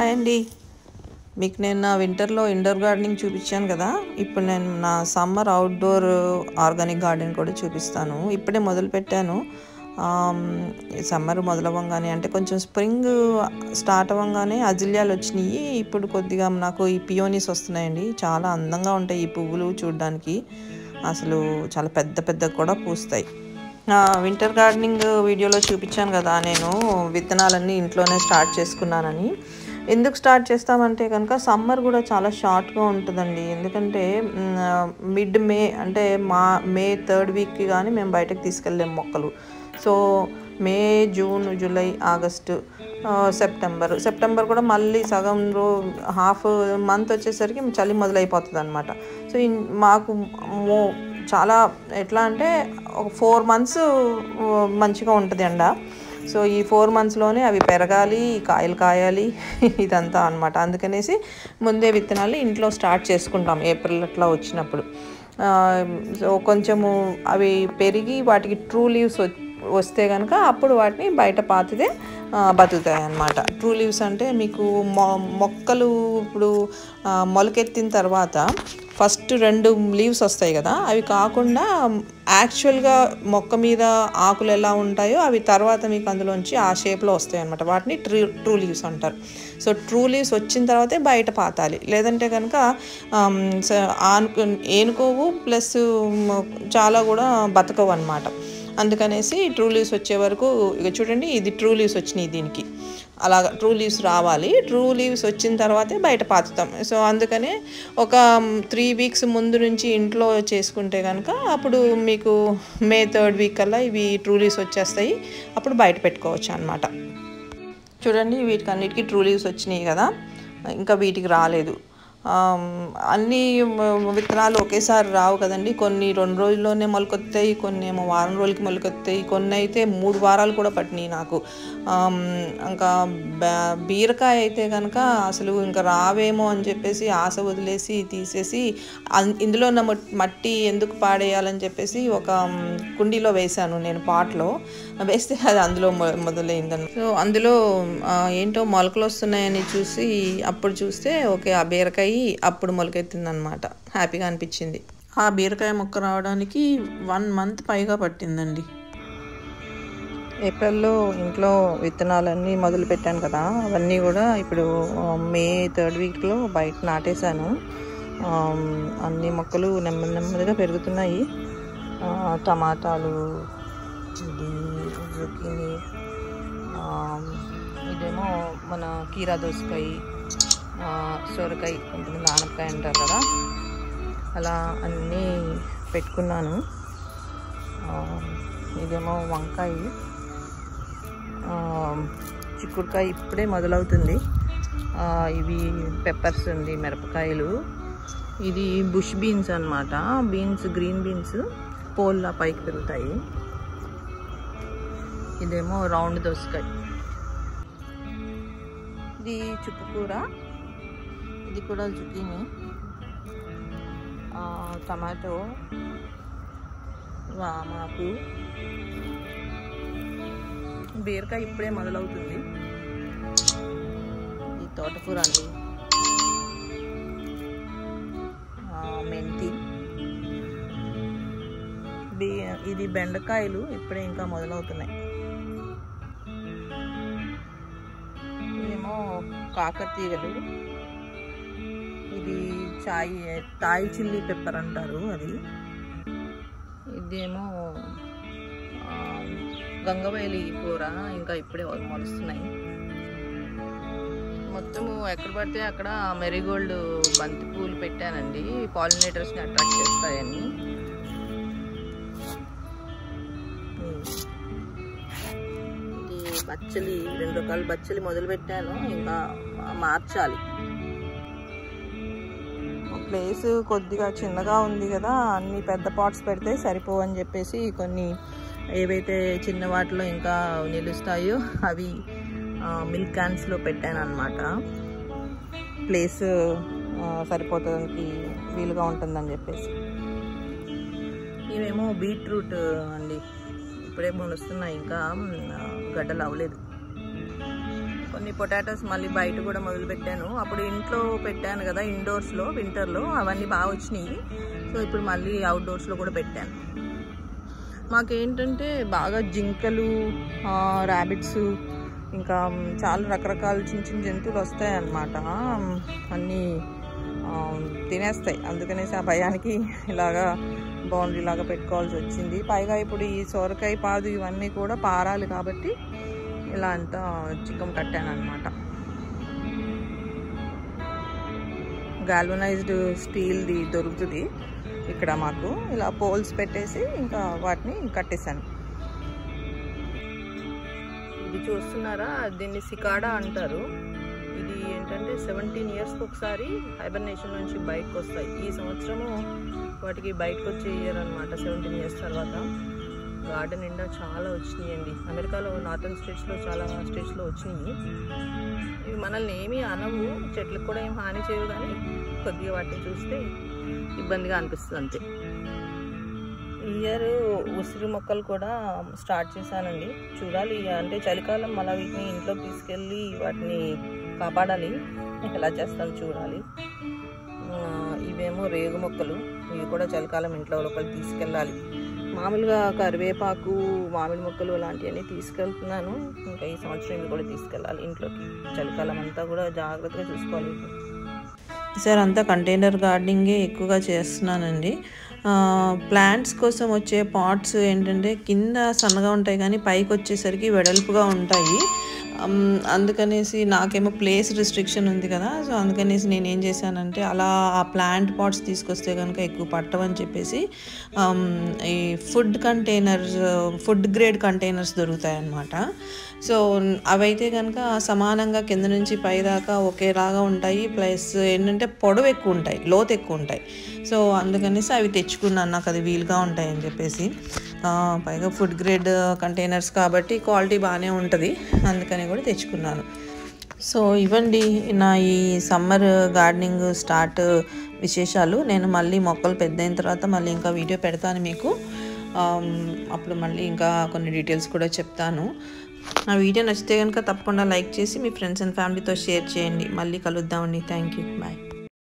hi అండి మీకు నేను నా వింటర్లో ఇండోర్ గార్డెనింగ్ చూపించాను కదా ఇప్పుడు నేను నా సమ్మర్ అవుట్డోర్ ఆర్గానిక్ గార్డెన్ కూడా చూపిస్తాను ఇప్పుడే మొదలు పెట్టాను సమ్మర్ మొదలవ్వగానే అంటే కొంచెం స్ప్రింగ్ స్టార్ట్ అవ్వగానే అజిల్యాలు వచ్చినాయి ఇప్పుడు కొద్దిగా నాకు ఈ పియోనీస్ వస్తున్నాయండి చాలా అందంగా ఉంటాయి ఈ పువ్వులు చూడడానికి అసలు చాలా పెద్ద పెద్ద కూడా పూస్తాయి నా వింటర్ గార్డెనింగ్ వీడియోలో చూపించాను కదా నేను విత్తనాలన్నీ ఇంట్లోనే స్టార్ట్ చేసుకున్నానని ఎందుకు స్టార్ట్ చేస్తామంటే కనుక సమ్మర్ కూడా చాలా షార్ట్గా ఉంటుందండి ఎందుకంటే మిడ్ మే అంటే మా మే థర్డ్ వీక్కి కానీ మేము బయటకు తీసుకెళ్ళాం మొక్కలు so May June July August September September కూడా మళ్ళీ సగం రో హాఫ్ మంత్ వచ్చేసరికి చలి మొదలైపోతుంది అనమాట సో మాకు మో చాలా ఎట్లా అంటే ఒక ఫోర్ మంత్స్ మంచిగా ఉంటుంది ఎండ సో ఈ ఫోర్ మంత్స్లోనే అవి పెరగాలి కాయలు కాయాలి ఇదంతా అనమాట అందుకనేసి ముందే విత్తనాలు ఇంట్లో స్టార్ట్ చేసుకుంటాం ఏప్రిల్ అట్లా వచ్చినప్పుడు సో కొంచెము అవి పెరిగి వాటికి ట్రూ లీవ్స్ వస్తే కనుక అప్పుడు వాటిని బయట పాతితే బతుకుతాయి అన్నమాట ట్రూ లీవ్స్ అంటే మీకు మొ మొక్కలు ఇప్పుడు మొలకెత్తిన తర్వాత ఫస్ట్ రెండు లీవ్స్ వస్తాయి కదా అవి కాకుండా యాక్చువల్గా మొక్క మీద ఆకులు ఎలా ఉంటాయో అవి తర్వాత మీకు అందులోంచి ఆ షేప్లో వస్తాయి అనమాట వాటిని ట్రూ ట్రూ లీవ్స్ అంటారు సో ట్రూ లీవ్స్ వచ్చిన తర్వాతే బయట పాతాలి లేదంటే కనుక ఆనుకు ఏనుకోవు ప్లస్ చాలా కూడా బతకవు అనమాట అందుకనేసి ట్రూ లీవ్స్ వచ్చే వరకు ఇక చూడండి ఇది ట్రూ లీవ్స్ వచ్చినాయి దీనికి అలాగ ట్రూ లీవ్స్ రావాలి ట్రూ లీవ్స్ వచ్చిన తర్వాతే బయట పాతుతాం సో అందుకనే ఒక త్రీ వీక్స్ ముందు నుంచి ఇంట్లో చేసుకుంటే కనుక అప్పుడు మీకు మే థర్డ్ వీక్ కల్లా ఇవి ట్రూ లీవ్స్ వచ్చేస్తాయి అప్పుడు బయట పెట్టుకోవచ్చు అనమాట చూడండి వీటికి అన్నిటికీ ట్రూ లీవ్స్ వచ్చినాయి కదా ఇంకా వీటికి రాలేదు అన్ని విత్తనాలు ఒకేసారి రావు కదండి కొన్ని రెండు రోజుల్లోనే మొలకొస్తాయి కొన్ని ఏమో వారం రోజులకి మొలకొస్తాయి కొన్ని అయితే మూడు వారాలు కూడా పట్టినాయి నాకు ఇంకా బీరకాయ అయితే కనుక అసలు ఇంకా రావేమో అని చెప్పేసి ఆశ వదిలేసి తీసేసి ఇందులో ఉన్న మట్టి ఎందుకు పాడేయాలని చెప్పేసి ఒక కుండీలో వేశాను నేను పాట్లో వేస్తే అది అందులో మొదలైందని సో అందులో ఏంటో మొలకలు వస్తున్నాయని చూసి అప్పుడు చూస్తే ఓకే ఆ బీరకాయ అప్పుడు మొలకెత్తింది అనమాట హ్యాపీగా అనిపించింది ఆ బీరకాయ మొక్క రావడానికి వన్ మంత్ పైగా పట్టిందండి ఏప్రిల్లో ఇంట్లో విత్తనాలన్నీ మొదలు పెట్టాను కదా అవన్నీ కూడా ఇప్పుడు మే థర్డ్ వీక్లో బయట నాటేశాను అన్ని మొక్కలు నెమ్మది నెమ్మదిగా పెరుగుతున్నాయి టమాటాలు ఇది జుకీని ఇదేమో మన కీరా దోసకాయ సొరకాయ కొంతమంది ఆనపకాయ అంటారు కదా అలా అన్నీ పెట్టుకున్నాను ఇదేమో వంకాయ చిక్కుడుకాయ ఇప్పుడే మొదలవుతుంది ఇవి పెప్పర్స్ ఉంది మిరపకాయలు ఇది బుష్ బీన్స్ అనమాట బీన్స్ గ్రీన్ బీన్స్ పోల్లా పైకి పెరుగుతాయి ఇదేమో రౌండ్ దోసకాయ ఇది చుక్కకూర ఇది కూడా జుకీని టమాటో వామాకు బీరకాయ ఇప్పుడే మొదలవుతుంది ఈ తోటకూర అండి మెంతి బీ ఇది బెండకాయలు ఇప్పుడే ఇంకా మొదలవుతున్నాయి ఇదేమో కాకతీగలు ఇది చాయ్ తాయి చిల్లీ పెప్పర్ అంటారు అది ఇదేమో గంగవేలి కూర ఇంకా ఇప్పుడే మొలుస్తున్నాయి మొత్తము ఎక్కడ పడితే అక్కడ మెరీగోల్డ్ బంతి పూలు పెట్టానండి పాలినేటర్స్ని అట్రాక్ట్ చేస్తాయని ఇది బచ్చలి రెండు రకాల బచ్చలి మొదలు పెట్టాను ఇంకా మార్చాలి ప్లేస్ కొద్దిగా చిన్నగా ఉంది కదా అన్ని పెద్ద పాట్స్ పెడితే సరిపోవని చెప్పేసి కొన్ని ఏవైతే చిన్న వాటిలో ఇంకా నిలుస్తాయో అవి మిల్క్ క్యాన్స్లో పెట్టాను అనమాట ప్లేస్ సరిపోతానికి వీలుగా ఉంటుందని చెప్పేసి ఇవేమో బీట్రూట్ అండి ఇప్పుడే మొలుస్తున్నాయి ఇంకా గడ్డలు అవ్వలేదు కొన్ని పొటాటోస్ మళ్ళీ బయట కూడా మొదలు పెట్టాను అప్పుడు ఇంట్లో పెట్టాను కదా ఇండోర్స్లో వింటర్లో అవన్నీ బాగా వచ్చినాయి సో ఇప్పుడు మళ్ళీ అవుట్డోర్స్లో కూడా పెట్టాను మాకేంటంటే బాగా జింకలు ర్యాబిట్స్ ఇంకా చాలా రకరకాల చిన్న చిన్న జంతువులు వస్తాయి అన్నమాట అన్నీ ఆ, తినేస్తాయి అందుకనేసి ఆ భయానికి ఇలాగా బౌండరీ లాగా పెట్టుకోవాల్సి వచ్చింది పైగా ఇప్పుడు ఈ సొరకాయ పాదు ఇవన్నీ కూడా పారాలి కాబట్టి ఇలా అంతా చిక్కం కట్టాను అనమాట గాల్వనైజ్డ్ స్టీల్ది దొరుకుతుంది ఇక్కడ మాకు ఇలా పోల్స్ పెట్టేసి ఇంకా వాటిని కట్టేశాను ఇది చూస్తున్నారా దీన్ని సికాడా అంటారు ఇది ఏంటంటే సెవెంటీన్ ఇయర్స్కి ఒకసారి హైబర్నేషన్ నుంచి బయటకు వస్తాయి ఈ సంవత్సరము వాటికి బయటకు వచ్చే ఇయర్ అనమాట సెవెంటీన్ ఇయర్స్ తర్వాత గార్డెన్ నిండా చాలా వచ్చినాయండి అమెరికాలో నార్థన్ స్టేట్స్లో చాలా స్టేట్స్లో వచ్చినాయి ఇవి మనల్ని ఏమీ అనవు చెట్లకు కూడా ఏం హాని చేయవు కానీ కొద్దిగా వాటిని చూస్తే ఇబ్బందిగా అనిపిస్తుంది అంతే ఈ ఇయర్ ఉసిరి మొక్కలు కూడా స్టార్ట్ చేశానండి చూడాలి అంటే చలికాలం మళ్ళీ వీటిని ఇంట్లోకి తీసుకెళ్ళి వాటిని కాపాడాలి ఎలా చేస్తాను చూడాలి ఆ, ఇవేమో రేగు మొక్కలు ఇవి కూడా చలికాలం ఇంట్లో లోపలికి తీసుకెళ్ళాలి మామూలుగా కరివేపాకు మామిడి మొక్కలు అలాంటివన్నీ తీసుకెళ్తున్నాను ఇంకా ఈ సంవత్సరం ఇవి కూడా తీసుకెళ్ళాలి ఇంట్లోకి చలికాలం అంతా కూడా జాగ్రత్తగా చూసుకోవాలి సార్ అంతా కంటైనర్ గార్డెనింగే ఎక్కువగా చేస్తున్నానండి ప్లాంట్స్ కోసం వచ్చే పాట్స్ ఏంటంటే కింద సన్నగా ఉంటాయి కానీ పైకి వచ్చేసరికి వెడల్పుగా ఉంటాయి అమ్, అందుకనేసి నాకేమో ప్లేస్ రిస్ట్రిక్షన్ ఉంది కదా సో అందుకనేసి నేను ఏం చేశానంటే అలా ఆ ప్లాంట్ పాట్స్ తీసుకొస్తే కనుక ఎక్కువ పట్టవని చెప్పేసి అమ్, ఈ food containers food grade containers దొరుకుతాయి అన్నమాట సో అవైతే కనుక సమానంగా కింద నుంచి పై దాకా ఒకేలాగా ఉంటాయి ప్లస్ ఏంటంటే పొడవు ఎక్కువ ఉంటాయి లోతు ఎక్కువ ఉంటాయి సో అందుకనేసి అవి తెచ్చుకున్నాను నాకు అది వీలుగా ఉంటాయి అని చెప్పేసి ఆ, పైగా ఫుడ్ గ్రేడ్ కంటైనర్స్ కాబట్టి క్వాలిటీ బాగానే ఉంటుంది అందుకని కూడా తెచ్చుకున్నాను సో ఇవ్వండి నా ఈ సమ్మర్ గార్డెనింగ్ స్టార్ట్ విశేషాలు నేను మళ్ళీ మొక్కలు పెద్ద అయిన తర్వాత మళ్ళీ ఇంకా వీడియో పెడతాను మీకు ఆమ్, అప్పుడు మళ్ళీ ఇంకా కొన్ని డీటెయిల్స్ కూడా చెప్తాను నా వీడియో నచ్చితే కనుక తప్పకుండా లైక్ చేసి మీ ఫ్రెండ్స్ అండ్ ఫ్యామిలీతో షేర్ చేయండి మళ్ళీ కలుద్దామండి థ్యాంక్ యూ బాయ్